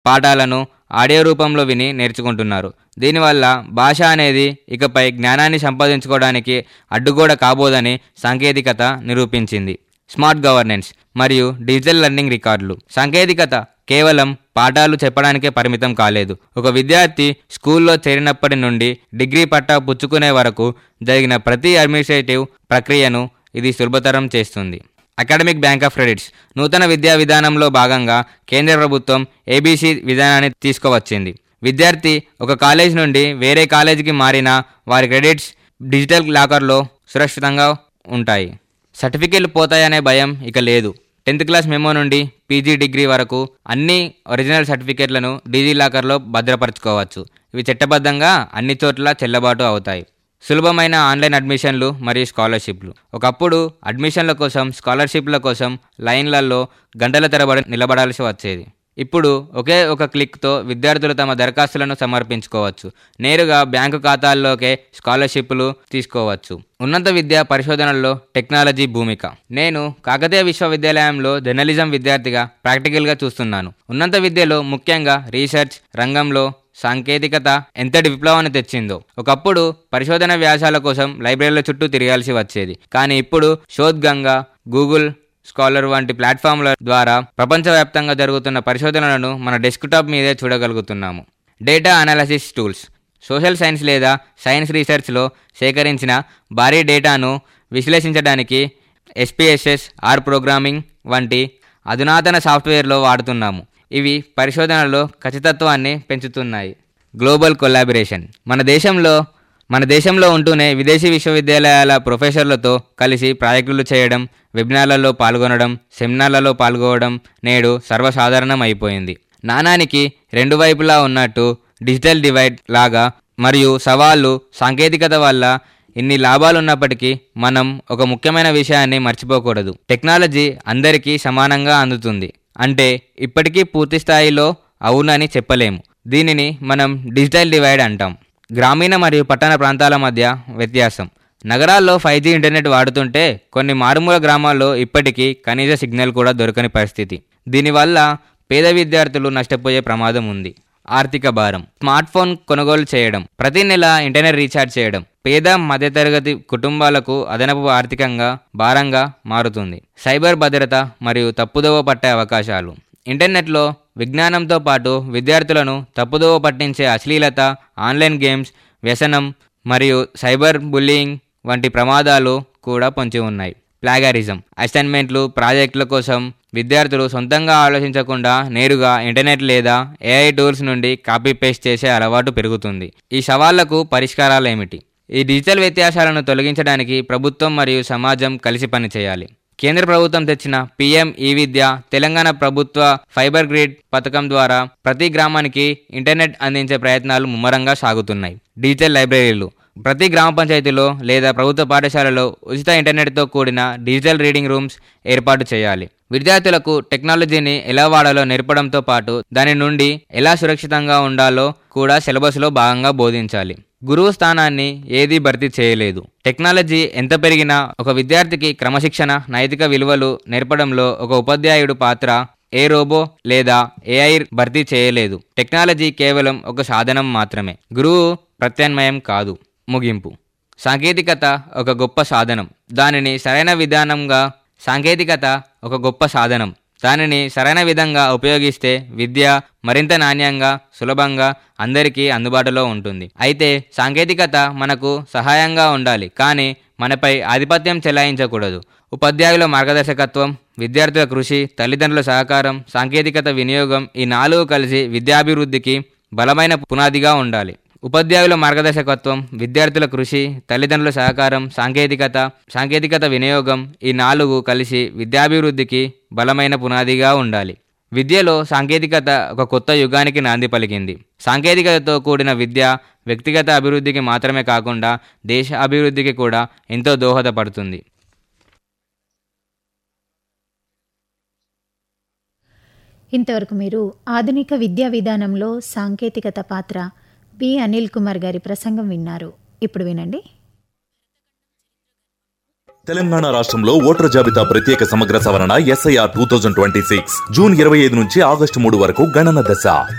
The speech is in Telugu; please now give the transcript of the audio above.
పాఠాలను ఆడియో రూపంలో విని నేర్చుకుంటున్నారు దీనివల్ల భాష అనేది ఇకపై జ్ఞానాన్ని సంపాదించుకోవడానికి అడ్డుగోడ కాబోదని సాంకేతికత నిరూపించింది స్మార్ట్ గవర్నెన్స్ మరియు డిజిటల్ లెర్నింగ్ రికార్డులు సాంకేతికత కేవలం పాఠాలు చెప్పడానికే పరిమితం కాలేదు ఒక విద్యార్థి స్కూల్లో చేరినప్పటి నుండి డిగ్రీ పట్టా పుచ్చుకునే వరకు జరిగిన ప్రతి అడ్మినిస్ట్రేటివ్ ప్రక్రియను ఇది సులభతరం చేస్తుంది అకాడమిక్ బ్యాంక్ ఆఫ్ క్రెడిట్స్ నూతన విద్యా విధానంలో భాగంగా కేంద్ర ప్రభుత్వం ఏబీసీ విధానాన్ని తీసుకువచ్చింది విద్యార్థి ఒక కాలేజ్ నుండి వేరే కాలేజీకి మారినా వారి క్రెడిట్స్ డిజిటల్ లాకర్లో సురక్షితంగా ఉంటాయి సర్టిఫికేట్లు పోతాయనే భయం ఇక లేదు టెన్త్ క్లాస్ మెమో నుండి పీజీ డిగ్రీ వరకు అన్ని ఒరిజినల్ సర్టిఫికేట్లను డిజీ లాకర్లో భద్రపరచుకోవచ్చు ఇవి చట్టబద్ధంగా అన్ని చోట్ల చెల్లబాటు అవుతాయి సులభమైన ఆన్లైన్ అడ్మిషన్లు మరియు స్కాలర్షిప్లు ఒకప్పుడు అడ్మిషన్ల కోసం స్కాలర్షిప్ల కోసం లైన్లలో గంటల తరబడి నిలబడాల్సి వచ్చేది ఇప్పుడు ఒకే ఒక క్లిక్తో విద్యార్థులు తమ దరఖాస్తులను సమర్పించుకోవచ్చు నేరుగా బ్యాంకు ఖాతాల్లోకే స్కాలర్షిప్లు తీసుకోవచ్చు ఉన్నత విద్యా పరిశోధనల్లో టెక్నాలజీ భూమిక నేను కాకతీయ విశ్వవిద్యాలయంలో జర్నలిజం విద్యార్థిగా ప్రాక్టికల్గా చూస్తున్నాను ఉన్నత విద్యలో ముఖ్యంగా రీసెర్చ్ రంగంలో సాంకేతికత ఎంతటి విప్లవాన్ని తెచ్చిందో ఒకప్పుడు పరిశోధన వ్యాసాల కోసం లైబ్రరీల చుట్టూ తిరగాల్సి వచ్చేది కానీ ఇప్పుడు శోద్గంగా గూగుల్ స్కాలర్ వంటి ప్లాట్ఫామ్ల ద్వారా ప్రపంచవ్యాప్తంగా జరుగుతున్న పరిశోధనలను మన డెస్క్టాప్ మీదే చూడగలుగుతున్నాము data analysis tools social science లేదా సైన్స్ రీసెర్చ్లో సేకరించిన భారీ డేటాను విశ్లేషించడానికి ఎస్పీఎస్ఎస్ ఆర్ ప్రోగ్రామింగ్ వంటి అధునాతన సాఫ్ట్వేర్లో వాడుతున్నాము ఇవి పరిశోధనలో ఖచ్చితత్వాన్ని పెంచుతున్నాయి గ్లోబల్ కొలాబరేషన్ మన దేశంలో మన దేశంలో ఉంటూనే విదేశీ విశ్వవిద్యాలయాల ప్రొఫెసర్లతో కలిసి ప్రాజెక్టులు చేయడం వెబినార్లలో పాల్గొనడం సెమినార్లలో పాల్గొనడం నేడు సర్వసాధారణం అయిపోయింది నాణానికి రెండు వైపులా ఉన్నట్టు డిజిటల్ డివైడ్ లాగా మరియు సవాళ్ళు సాంకేతికత వల్ల ఇన్ని లాభాలు ఉన్నప్పటికీ మనం ఒక ముఖ్యమైన విషయాన్ని మర్చిపోకూడదు టెక్నాలజీ అందరికీ సమానంగా అందుతుంది అంటే ఇప్పటికీ పూర్తి స్థాయిలో అవునని చెప్పలేము దీనిని మనం డిజిటల్ డివైడ్ అంటాం గ్రామీణ మరియు పట్టణ ప్రాంతాల మధ్య వ్యత్యాసం నగరాల్లో ఫైవ్ జీ ఇంటర్నెట్ వాడుతుంటే కొన్ని మారుమూల గ్రామాల్లో ఇప్పటికీ కనీస సిగ్నల్ కూడా దొరకని పరిస్థితి దీనివల్ల పేద విద్యార్థులు నష్టపోయే ప్రమాదం ఉంది ఆర్థిక భారం స్మార్ట్ ఫోన్ కొనుగోలు చేయడం ప్రతి నెల ఇంటర్నెట్ రీఛార్జ్ చేయడం పేద మధ్యతరగతి కుటుంబాలకు అదనపు ఆర్థికంగా భారంగా మారుతుంది సైబర్ భద్రత మరియు తప్పుదోవ పట్టే అవకాశాలు ఇంటర్నెట్లో విజ్ఞానంతో పాటు విద్యార్థులను తప్పుదోవ పట్టించే అశ్లీలత ఆన్లైన్ గేమ్స్ వ్యసనం మరియు సైబర్ బుల్లింగ్ వంటి ప్రమాదాలు కూడా పొంచి ఉన్నాయి ప్లాగారిజం అసైన్మెంట్లు ప్రాజెక్టుల కోసం విద్యార్థులు సొంతంగా ఆలోచించకుండా నేరుగా ఇంటర్నెట్ లేదా ఏఐ టూల్స్ నుండి కాపీ పేస్ట్ చేసే అలవాటు పెరుగుతుంది ఈ సవాళ్లకు పరిష్కారాలు ఏమిటి ఈ డిజిటల్ వ్యత్యాసాలను తొలగించడానికి ప్రభుత్వం మరియు సమాజం కలిసి పనిచేయాలి కేంద్ర ప్రభుత్వం తెచ్చిన పీఎం ఈ విద్య తెలంగాణ ప్రభుత్వ ఫైబర్ గ్రిడ్ పథకం ద్వారా ప్రతి గ్రామానికి ఇంటర్నెట్ అందించే ప్రయత్నాలు ముమ్మరంగా సాగుతున్నాయి డిజిటల్ లైబ్రరీలు ప్రతి గ్రామ పంచాయతీలో లేదా ప్రభుత్వ పాఠశాలలో ఉచిత ఇంటర్నెట్తో కూడిన డిజిటల్ రీడింగ్ రూమ్స్ ఏర్పాటు చేయాలి విద్యార్థులకు టెక్నాలజీని ఎలా వాడాలో నేర్పడంతో పాటు దాని నుండి ఎలా సురక్షితంగా ఉండాలో కూడా సిలబస్లో భాగంగా బోధించాలి గురువు స్థానాన్ని ఏదీ భర్తీ చేయలేదు టెక్నాలజీ ఎంత పెరిగినా ఒక విద్యార్థికి క్రమశిక్షణ నైతిక విలువలు నేర్పడంలో ఒక ఉపాధ్యాయుడు పాత్ర ఏ రోబో లేదా ఏఐ భర్తీ చేయలేదు టెక్నాలజీ కేవలం ఒక సాధనం మాత్రమే గురువు ప్రత్యామ్నాయం కాదు ముగింపు సాంకేతికత ఒక గొప్ప సాధనం దానిని సరైన విధానంగా సాంకేతికత ఒక గొప్ప సాధనం దానిని సరైన విధంగా ఉపయోగిస్తే విద్య మరింత నాణ్యంగా సులభంగా అందరికీ అందుబాటులో ఉంటుంది అయితే సాంకేతికత మనకు సహాయంగా ఉండాలి కానీ మనపై ఆధిపత్యం చెలాయించకూడదు ఉపాధ్యాయుల మార్గదర్శకత్వం విద్యార్థుల కృషి తల్లిదండ్రుల సహకారం సాంకేతికత వినియోగం ఈ నాలుగు కలిసి విద్యాభివృద్ధికి బలమైన పునాదిగా ఉండాలి ఉపాధ్యాయుల మార్గదర్శకత్వం విద్యార్థుల కృషి తల్లిదండ్రుల సహకారం సాంకేతికత సాంకేతికత వినియోగం ఈ నాలుగు కలిసి విద్యాభివృద్ధికి బలమైన పునాదిగా ఉండాలి విద్యలో సాంకేతికత ఒక కొత్త యుగానికి నాంది పలికింది సాంకేతికతతో కూడిన విద్య వ్యక్తిగత అభివృద్ధికి మాత్రమే కాకుండా దేశ అభివృద్ధికి కూడా ఎంతో దోహదపడుతుంది ఇంతవరకు మీరు ఆధునిక విద్యా విధానంలో సాంకేతికత పాత్ర బి అనిల్ కుమార్ గారి ప్రసంగం విన్నారు ఇప్పుడు వినండి తెలంగాణ రాష్ట్రంలో ఓటర్ జాబితా ప్రత్యేక సమగ్ర సవరణ SIR two thousand twenty six June ఇరవై ఐదు నుంచి ఆగస్టు మూడు వరకు గణన దశ